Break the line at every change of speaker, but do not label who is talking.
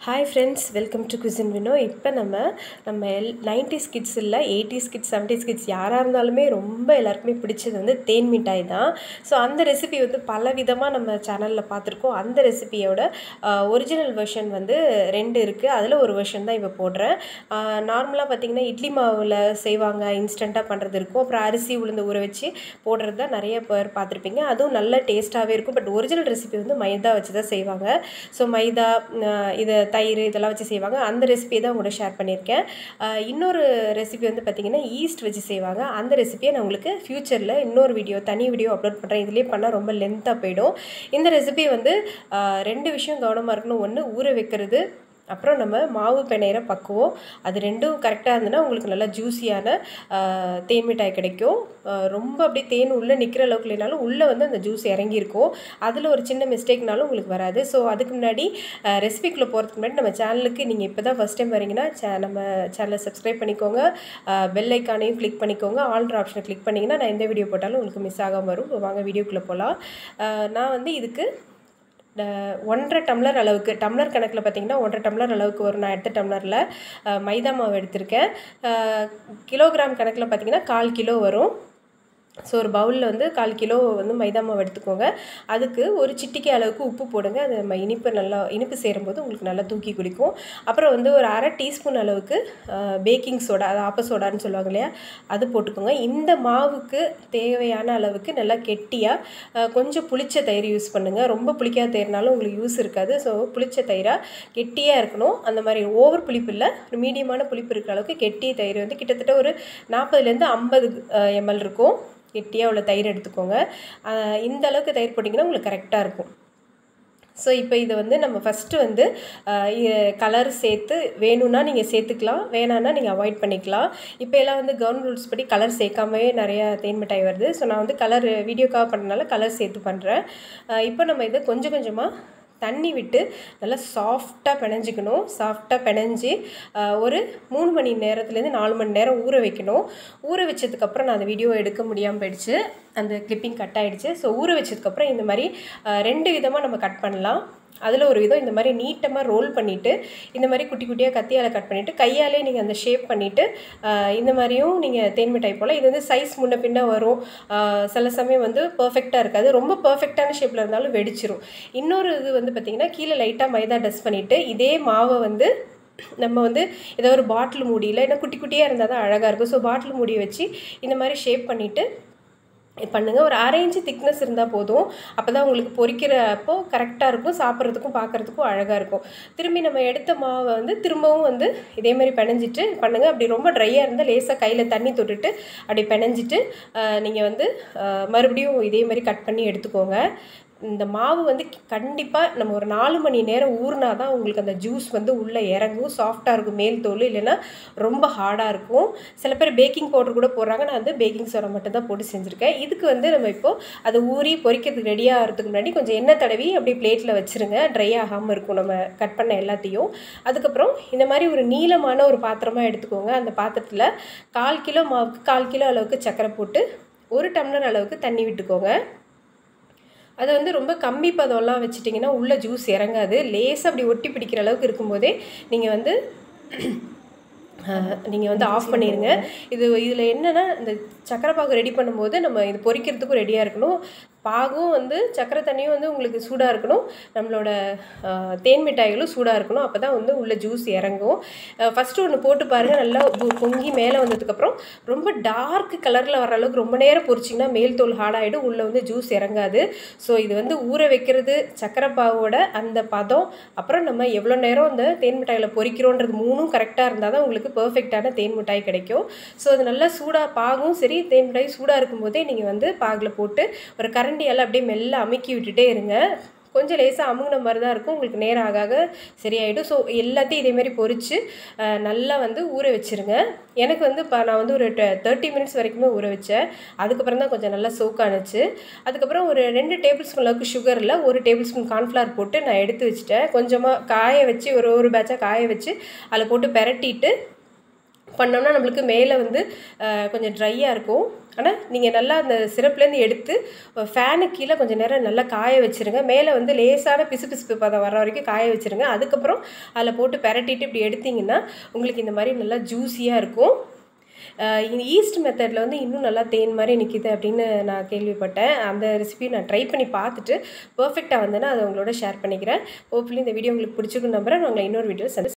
hi friends welcome to cuisine Vino இப்போ நம்ம நம்ம எல் நைன்டிஸ் கிட்ஸ் இல்லை எயிட்டிஸ் கிட்ஸ் செவன்டிஸ் கிட்ஸ் யாராக இருந்தாலுமே ரொம்ப எல்லாருக்குமே பிடிச்சது வந்து தேன் மிட்டாய் தான் ஸோ அந்த ரெசிபி வந்து பல விதமாக நம்ம சேனலில் பார்த்துருக்கோம் அந்த ரெசிபியோட ஒரிஜினல் வெர்ஷன் வந்து ரெண்டு இருக்குது அதில் ஒரு வெர்ஷன் தான் இப்போ போடுறேன் நார்மலாக பார்த்திங்கன்னா இட்லி மாவில் செய்வாங்க இன்ஸ்டண்ட்டாக பண்ணுறது இருக்கும் அப்புறம் அரிசி உளுந்து ஊற வச்சு போடுறது தான் நிறைய பேர் பார்த்துருப்பீங்க அதுவும் நல்ல டேஸ்ட்டாகவே இருக்கும் பட் ஒரிஜினல் ரெசிபி வந்து மைதா வச்சு தான் செய்வாங்க ஸோ மைதா இதை தயிர் இதெல்லாம் வச்சு செய்வாங்க அந்த ரெசிபியை தான் உங்களோட ஷேர் பண்ணியிருக்கேன் இன்னொரு ரெசிபி வந்து பார்த்திங்கன்னா ஈஸ்ட் வச்சு செய்வாங்க அந்த ரெசிபியை நான் உங்களுக்கு ஃப்யூச்சரில் இன்னொரு வீடியோ தனி வீடியோ அப்லோட் பண்ணுறேன் இதுலேயே பண்ணால் ரொம்ப லென்த்தாக போயிடும் இந்த ரெசிபி வந்து ரெண்டு விஷயம் கவனமாக இருக்கணும் ஒன்று ஊற வைக்கிறது அப்புறம் நம்ம மாவு பிணையிற பக்குவோம் அது ரெண்டும் கரெக்டாக இருந்ததுன்னா உங்களுக்கு நல்லா ஜூஸியான தேன் மிட்டாய் கிடைக்கும் ரொம்ப அப்படியே தேன் உள்ளே நிற்கிற அளவுக்கு இல்லைனாலும் உள்ளே வந்து அந்த ஜூஸ் இறங்கியிருக்கும் அதில் ஒரு சின்ன மிஸ்டேக்னாலும் உங்களுக்கு வராது ஸோ அதுக்கு முன்னாடி ரெசிபிக்குள்ளே போகிறதுக்கு முன்னாடி நம்ம சேனலுக்கு நீங்கள் இப்போ தான் ஃபஸ்ட் டைம் வரீங்கன்னா சே நம்ம சேனலை சப்ஸ்கிரைப் பண்ணிக்கோங்க பெல் ஐக்கானையும் கிளிக் பண்ணிக்கோங்க ஆல்ட்ரு ஆப்ஷனை கிளிக் பண்ணிங்கன்னா நான் எந்த வீடியோ போட்டாலும் உங்களுக்கு மிஸ் ஆகாமல் வரும் வாங்க வீடியோக்குள்ளே போகலாம் நான் வந்து இதுக்கு ஒன்றரை டம்ளர் அளவுக்கு டம்ளர் கணக்கில் பார்த்திங்கன்னா ஒன்றரை டம்ளர் அளவுக்கு வரும் நான் எடுத்த டம்ளரில் மைதா மாவு எடுத்திருக்கேன் கிலோகிராம் கணக்கில் பார்த்திங்கன்னா கால் கிலோ வரும் ஸோ ஒரு பவுலில் வந்து கால் கிலோ வந்து மைதா மாவு எடுத்துக்கோங்க அதுக்கு ஒரு சிட்டிக்கை அளவுக்கு உப்பு போடுங்க அது நம்ம இனிப்பு நல்லா இனிப்பு சேரும்போது உங்களுக்கு நல்லா தூக்கி குடிக்கும் அப்புறம் வந்து ஒரு அரை டீஸ்பூன் அளவுக்கு பேக்கிங் சோடா அது ஆப்ப சோடான்னு சொல்லுவாங்க இல்லையா அது போட்டுக்கோங்க இந்த மாவுக்கு தேவையான அளவுக்கு நல்லா கெட்டியாக கொஞ்சம் புளிச்ச தயிர் யூஸ் பண்ணுங்கள் ரொம்ப புளிக்காத தயிர்னாலும் உங்களுக்கு யூஸ் இருக்காது ஸோ புளிச்ச தயிராக கெட்டியாக இருக்கணும் அந்த மாதிரி ஓவர் புளிப்பு இல்லை ஒரு மீடியமான புளிப்பு இருக்கிற அளவுக்கு கெட்டிய தயிர் வந்து கிட்டத்தட்ட ஒரு நாற்பதுலேருந்து ஐம்பது எம்எல் இருக்கும் கெட்டியாக உள்ள தயிர் எடுத்துக்கோங்க இந்த அளவுக்கு தயிர் போட்டிங்கன்னா உங்களுக்கு கரெக்டாக இருக்கும் ஸோ இப்போ இதை வந்து நம்ம ஃபஸ்ட்டு வந்து கலர் சேர்த்து வேணும்னா நீங்கள் சேர்த்துக்கலாம் வேணான்னா நீங்கள் அவாய்ட் பண்ணிக்கலாம் இப்போ எல்லாம் வந்து கவர்மெண்ட் ரூல்ஸ் படி கலர் சேர்க்காமவே நிறையா தேன் மிட்டாய் வருது ஸோ நான் வந்து கலர் வீடியோக்காக பண்ணனால கலர் சேர்த்து பண்ணுறேன் இப்போ நம்ம இதை கொஞ்சம் கொஞ்சமாக தண்ணி விட்டு நல்லா சாஃப்டாக பிணைஞ்சிக்கணும் சாஃப்டாக பிணைஞ்சி ஒரு மூணு மணி நேரத்துலேருந்து நாலு மணி நேரம் ஊற வைக்கணும் ஊற வச்சதுக்கப்புறம் நான் அந்த வீடியோ எடுக்க முடியாமல் போயிடுச்சு அந்த கிளிப்பிங் கட் ஆகிடுச்சு ஸோ ஊற வச்சதுக்கப்புறம் இந்த மாதிரி ரெண்டு விதமாக நம்ம கட் பண்ணலாம் அதில் ஒரு விதம் இந்த மாதிரி நீட்டமாக ரோல் பண்ணிவிட்டு இந்த மாதிரி குட்டி குட்டியாக கத்தியால் கட் பண்ணிவிட்டு கையாலே நீங்கள் அந்த ஷேப் பண்ணிவிட்டு இந்த மாதிரியும் நீங்கள் தேன் மிட்டாய் போல் இது வந்து சைஸ் முன்ன பின்ன வரும் சில சமயம் வந்து பர்ஃபெக்டாக இருக்காது ரொம்ப பர்ஃபெக்டான ஷேப்பில் இருந்தாலும் வெடிச்சிரும் இன்னொரு இது வந்து பார்த்திங்கன்னா கீழே லைட்டாக மைதா டஸ்ட் பண்ணிவிட்டு இதே மாவை வந்து நம்ம வந்து ஏதோ ஒரு பாட்டில் மூடியில் ஏன்னா குட்டி குட்டியாக இருந்தால் தான் அழகாக இருக்கும் ஸோ பாட்டில் மூடியை வச்சு இந்த மாதிரி ஷேப் பண்ணிவிட்டு பண்ணுங்கள் ஒரு அரை இன்ச்சு திக்னஸ் இருந்தால் போதும் அப்போ தான் உங்களுக்கு பொரிக்கிறப்போ கரெக்டாக இருக்கும் சாப்பிட்றதுக்கும் பார்க்குறதுக்கும் அழகாக இருக்கும் திரும்பி நம்ம எடுத்த மாவை வந்து திரும்பவும் வந்து இதே மாதிரி பிணைஞ்சிட்டு பண்ணுங்கள் அப்படி ரொம்ப ட்ரையாக இருந்தால் லேசாக கையில் தண்ணி தொட்டுட்டு அப்படி பிணைஞ்சிட்டு நீங்கள் வந்து மறுபடியும் இதே மாதிரி கட் பண்ணி எடுத்துக்கோங்க இந்த மாவு வந்து கண்டிப்பாக நம்ம ஒரு நாலு மணி நேரம் ஊறினா தான் உங்களுக்கு அந்த ஜூஸ் வந்து உள்ளே இறங்கும் சாஃப்டாக இருக்கும் மேல் தோல் இல்லைன்னா ரொம்ப ஹார்டாக இருக்கும் சில பேர் பேக்கிங் பவுடர் கூட போடுறாங்க நான் வந்து பேக்கிங் சோடா மட்டும் தான் போட்டு செஞ்சுருக்கேன் இதுக்கு வந்து நம்ம இப்போது அது ஊறி பொரிக்கிறதுக்கு ரெடி ஆகிறதுக்கு முன்னாடி கொஞ்சம் எண்ணெய் தடவி அப்படியே பிளேட்டில் வச்சுருங்க ட்ரை ஆகாமல் இருக்கும் நம்ம கட் பண்ண எல்லாத்தையும் அதுக்கப்புறம் இந்த மாதிரி ஒரு நீளமான ஒரு பாத்திரமாக எடுத்துக்கோங்க அந்த பாத்திரத்தில் கால் கிலோ மாவுக்கு கால் கிலோ அளவுக்கு சர்க்கரை போட்டு ஒரு டம்ளர் அளவுக்கு தண்ணி விட்டுக்கோங்க அதை வந்து ரொம்ப கம்மி பதம்லாம் வச்சுட்டிங்கன்னா உள்ளே ஜூஸ் இறங்காது லேசாக அப்படி ஒட்டி பிடிக்கிற அளவுக்கு இருக்கும்போதே நீங்கள் வந்து நீங்கள் வந்து ஆஃப் பண்ணிடுங்க இது இதில் என்னென்னா இந்த சக்கரை பாகு ரெடி பண்ணும்போது நம்ம இது பொரிக்கிறதுக்கும் ரெடியாக இருக்கணும் பாகும் வந்து சக்கரை தண்ணியும் வந்து உங்களுக்கு சூடாக இருக்கணும் நம்மளோட தேன் மிட்டாய்களும் சூடாக இருக்கணும் அப்போ தான் வந்து உள்ள ஜூஸ் இறங்கும் ஃபஸ்ட்டு ஒன்று போட்டு பாருங்கள் நல்லா பொங்கி மேலே வந்ததுக்கப்புறம் ரொம்ப டார்க் கலரில் வர அளவுக்கு ரொம்ப நேரம் பொரிச்சிங்கன்னா மேல் தோல் ஹார்டாகிடும் உள்ளே வந்து ஜூஸ் இறங்காது ஸோ இது வந்து ஊற வைக்கிறது சக்கரை பாவோட அந்த பதம் அப்புறம் நம்ம எவ்வளோ நேரம் அந்த தேன் மிட்டாயில் பொரிக்கிறோன்றது மூணும் கரெக்டாக இருந்தால் தான் உங்களுக்கு பர்ஃபெக்டான தேன் மிட்டாய் கிடைக்கும் ஸோ அது நல்லா சூடாக பாகும் சரி தேன் மிட்டாய் சூடாக இருக்கும்போதே நீங்கள் வந்து பாகில் போட்டு ஒரு கரண்டியால் அப்படியே மெல்ல அமுக்கி விட்டுட்டே இருங்க கொஞ்சம் லேசாக அமுங்கின மாதிரி தான் இருக்கும் உங்களுக்கு நேரம் ஆக ஆக சரியாயிடும் ஸோ எல்லாத்தையும் இதேமாரி பொரித்து நல்லா வந்து ஊற வச்சுருங்க எனக்கு வந்து இப்போ நான் வந்து ஒரு தேர்ட்டி மினிட்ஸ் வரைக்குமே ஊற வச்சேன் அதுக்கப்புறம் தான் கொஞ்சம் நல்லா சோக் ஆணுச்சு அதுக்கப்புறம் ஒரு ரெண்டு டேபிள் ஸ்பூன் அளவுக்கு சுகரில் ஒரு டேபிள் ஸ்பூன் கார்ன்ஃப்ளவர் போட்டு நான் எடுத்து வச்சுட்டேன் கொஞ்சமாக காய வச்சு ஒரு ஒரு பேட்சாக காய வச்சு அதில் போட்டு பெரட்டிட்டு பண்ணோம்னா நம்மளுக்கு மேலே வந்து அஹ், கொஞ்சம் ட்ரையாக இருக்கும் ஆனால் நீங்கள் நல்லா அந்த சிரப்லேருந்து எடுத்து ஃபேனுக்கு கீழே கொஞ்சம் நேரம் நல்லா காய வச்சுருங்க மேலே வந்து லேசான பிசு பிசுப்பு பதம் வர வரைக்கும் காய வச்சுருங்க அதுக்கப்புறம் அதில் போட்டு பெரட்டிட்டு இப்படி எடுத்தீங்கன்னா உங்களுக்கு இந்த மாதிரி நல்லா ஜூஸியாக இருக்கும் அஹ் இந்த ஈஸ்ட் மெத்தடில் வந்து இன்னும் நல்லா தேன் மாதிரி நிற்கிது அப்படின்னு நான் கேள்விப்பட்டேன் அந்த ரெசிபி நான் ட்ரை பண்ணி பார்த்துட்டு பர்ஃபெக்டாக வந்தேன்னா அதை உங்களோட ஷேர் பண்ணிக்கிறேன் ஹோப்ஃபுல்லி இந்த வீடியோ உங்களுக்கு பிடிச்சிருக்கும் நம்புறேன் நான் உங்களை இன்னொரு வீடியோ சந்தி